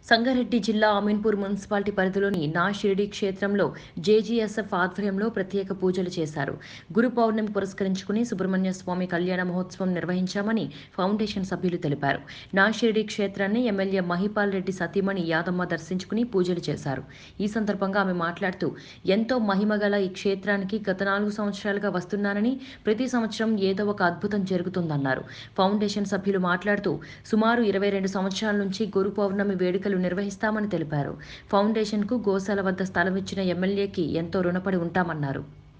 సంగారెడ్డి జిల్లా అమీన్పూర్ మున్సిపాలిటీ పరిధిలోని నా షిరిడి క్షేత్రంలో జేజీఎస్ఎఫ్ ఆధ్వర్యంలో ప్రత్యేక పూజలు చేశారు గురు పౌర్ణమి పురస్కరించుకుని సుబ్రహ్మణ్య స్వామి కళ్యాణ మహోత్సవం నిర్వహించామని ఫౌండేషన్ సభ్యులు తెలిపారు నా షిరిడి క్షేత్రాన్ని ఎమ్మెల్యే మహిపాల్ రెడ్డి సతీమణి యాదమ్మ దర్శించుకుని పూజలు చేశారు ఈ సందర్భంగా ఆమె మాట్లాడుతూ ఎంతో మహిమగల ఈ క్షేత్రానికి గత నాలుగు సంవత్సరాలుగా వస్తున్నానని ప్రతి సంవత్సరం ఏదో ఒక అద్భుతం జరుగుతుందన్నారు ఫౌండేషన్ సభ్యులు మాట్లాడుతూ సుమారు ఇరవై రెండు సంవత్సరాల నుంచి గురు పౌర్ణమి వేడుకలు నిర్వహిస్తామని తెలిపారు ఫౌండేషన్కు గోశాల వద్ద స్థలం ఇచ్చిన ఎమ్మెల్యేకి ఎంతో రుణపడి ఉంటామన్నారు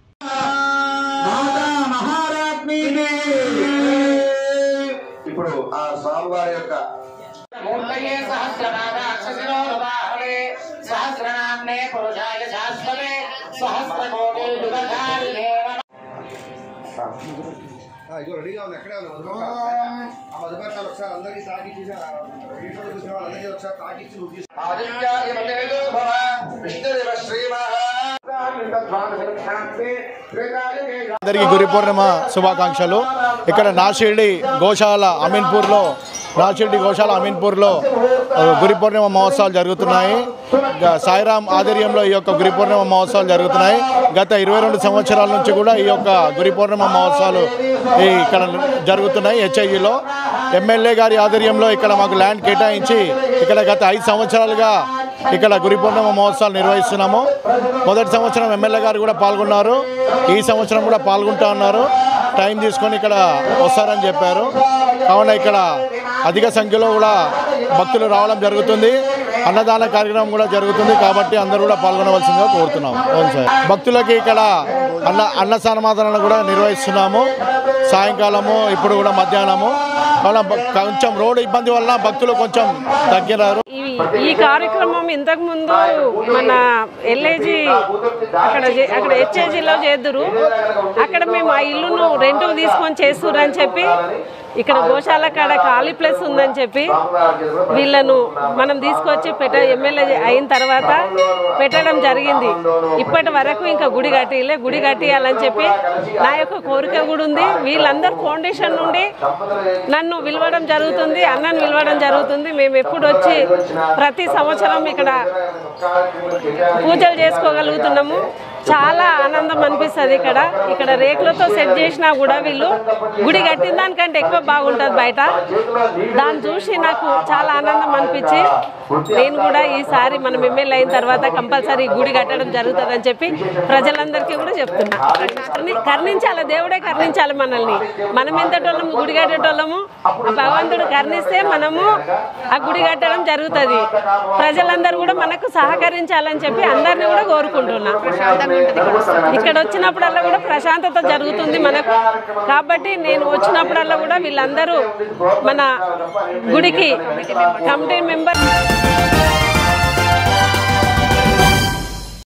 మాతా మహారాజ్ఞికి ఇప్పుడు ఆ స్వామివారి యొక్క మూర్తయే సహస్రనారాక్షసినోర్వాహనే సహస్రనామ్నే పురుషాయ శాశ్వతే సహస్రకోటి యుగధారిణే ఆ, ఇదిగో రెడీగా ఉంది ఎక్కడే ఉంది మధుపక్క. ఆ మధుపక్కలు ఒకసారి అందరికీ తాకిచ్చి వీటిలో చూసిన వాళ్ళందరికీ ఒకసారి తాకిచ్చి నువ్వు తీసు ఆదిత్యాది మల్లేదో భవ విష్ణుదేవ శ్రీమహ అందరికీ గురి పూర్ణిమ శుభాకాంక్షలు ఇక్కడ నాషిర్డి గోశాల అమీన్పూర్లో నాషిర్డి గోశాల అమీన్పూర్లో ఆ, గురి పూర్ణిమ మహోత్సవాలు జరుగుతున్నాయి గ- సాయిరామ్ ఆధ్వర్యంలో ఈ యొక్క గురి పూర్ణిమ మహోత్సవాలు జరుగుతున్నాయి గత ఇరవై రెండు సంవత్సరాల నుంచి కూడా ఈ యొక్క గురి పూర్ణిమ మహోత్సవాలు ఈ ఇక్కడ జరుగుతున్నాయి హెచ్ఐఈలో ఎమ్మెల్యే గారి ఆధ్వర్యంలో ఇక్కడ మాకు ల్యాండ్ కేటాయించి ఇక్కడ గత ఐదు సంవత్సరాలుగా ఇక్కడ గురి పూర్ణిమ మహోత్సవాలు నిర్వహిస్తున్నాము మొదటి సంవత్సరం ఎమ్మెల్యే గారు కూడా పాల్గొన్నారు ఈ సంవత్సరం కూడా పాల్గొంటా ఉన్నారు టైం తీసుకొని ఇక్కడ వస్తారని చెప్పారు కావున ఇక్కడ అధిక సంఖ్యలో కూడా భక్తులు రావడం జరుగుతుంది అన్నదాన కార్యక్రమం కూడా జరుగుతుంది కాబట్టి అందరూ కూడా పాల్గొనవలసిందిగా కోరుతున్నాం అవును సార్ భక్తులకి ఇక్కడ అన్న అన్న సన్మాదనలు కూడా నిర్వహిస్తున్నాము సాయంకాలము ఇప్పుడు కూడా మధ్యాహ్నము కావున భ- కొంచెం రోడ్డు ఇబ్బంది వలన భక్తులు కొంచెం తగ్గినారు ఈ- ఈ కార్యక్రమం ఇంతకు ముందు మన ఎల్ఏజీ అక్కడ చే- అక్కడ హెచ్ఏజీలో చేద్దురు అక్కడ మేము ఆ ఇల్లును రెంట్కు తీసుకొని చేస్తుర్రు అని చెప్పి ఇక్కడ గోశాల కాడ ఖాళీ ప్లేస్ ఉందని చెప్పి వీళ్ళను మనం తీసుకొచ్చి పెట్ట ఎమ్మెల్యే అయిన తర్వాత పెట్టడం జరిగింది ఇప్పటి వరకు ఇంకా గుడి కట్టిలే గుడి కట్టియాలని చెప్పి నా యొక్క కోరిక కూడా ఉంది వీళ్ళందరూ ఫౌండేషన్ నుండి నన్ను పిలవడం జరుగుతుంది అన్నను పిలవడం జరుగుతుంది మేము ఎప్పుడు వచ్చి ప్రతి సంవత్సరం ఇక్కడ పూజలు చేసుకోగలుగుతున్నాము చాలా ఆనందం అనిపిస్తుంది ఇక్కడ ఇక్కడ రేకులతో సెట్ చేసినా కూడా వీళ్ళు గుడి కట్టిన దానికంటే ఎక్కువ బాగుంటుంది బయట దాన్ని చూసి నాకు చాలా ఆనందం అనిపించి నేను కూడా ఈసారి మనం ఎమ్మెల్యే అయిన తర్వాత కంపల్సరీ గుడి కట్టడం జరుగుతుందని చెప్పి ప్రజలందరికీ కూడా చెప్తున్నా కర్ణి- కర్ణించాలి దేవుడే కర్ణించాలి మనల్ని మనం ఎంతటోళ్ళము గుడి కట్టేటోళ్ళము ఆ భగవంతుడు కర్ణిస్తే మనము ఆ గుడి కట్టడం జరుగుతుంది ప్రజలందరూ కూడా మనకు సహకరించాలని చెప్పి అందరినీ కూడా కోరుకుంటున్నా ఇక్కడ వచ్చినప్పుడల్లా కూడా ప్రశాంతత జరుగుతుంది మనకు కాబట్టి నేను వచ్చినప్పుడల్లా కూడా వీళ్ళందరూ మన గుడికి కమిటీ మెంబర్